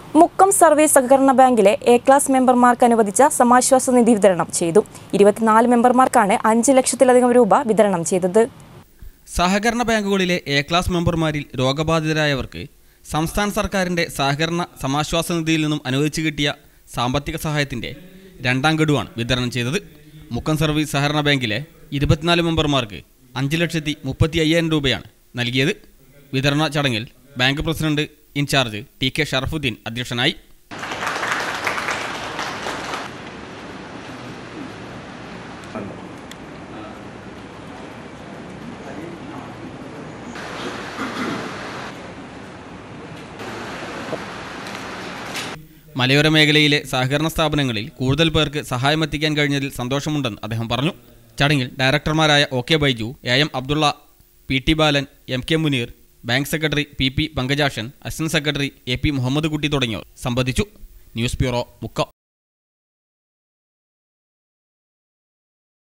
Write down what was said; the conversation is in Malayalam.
മുക്കം സർവീസ് സഹകരണ ബാങ്കിലെ എ ക്ലാസ് മെമ്പർമാർക്ക് അനുവദിച്ച സമാശ്വാസ നിധി വിതരണം ചെയ്തു ഇരുപത്തിനാല് മെമ്പർമാർക്കാണ് അഞ്ച് ലക്ഷത്തിലധികം രൂപ വിതരണം ചെയ്തത് സഹകരണ ബാങ്കുകളിലെ എ ക്ലാസ് മെമ്പർമാരിൽ രോഗബാധിതരായവർക്ക് സംസ്ഥാന സർക്കാരിൻ്റെ സഹകരണ സമാശ്വാസ നിധിയിൽ നിന്നും അനുവദിച്ചു കിട്ടിയ സാമ്പത്തിക സഹായത്തിൻ്റെ രണ്ടാം ഗഡുവാണ് വിതരണം ചെയ്തത് മുക്കം സർവീസ് സഹകരണ ബാങ്കിലെ ഇരുപത്തിനാല് മെമ്പർമാർക്ക് അഞ്ച് ലക്ഷത്തി മുപ്പത്തി അയ്യായിരം രൂപയാണ് നൽകിയത് വിതരണ ചടങ്ങിൽ bank president in charge T K Sharafuddin അധ്യക്ഷനായി മലയോര മേഖലയിലെ സഹകരണ സ്ഥാപനങ്ങളിൽ കൂടുതൽ പേർക്ക് സഹായമെത്തിക്കാൻ കഴിഞ്ഞതിൽ സന്തോഷമുണ്ടെന്ന് അദ്ദേഹം പറഞ്ഞു ചടങ്ങിൽ ഡയറക്ടർമാരായ O K Baiju A M Abdulla P T Balan M K Muneer bank secretary P P Pankajakshan assistant secretary A P Muhammad Kutty തുടങ്ങിയവർ സംബന്ധിച്ചു ന്യൂസ് ബ്യൂറോ മുക്കം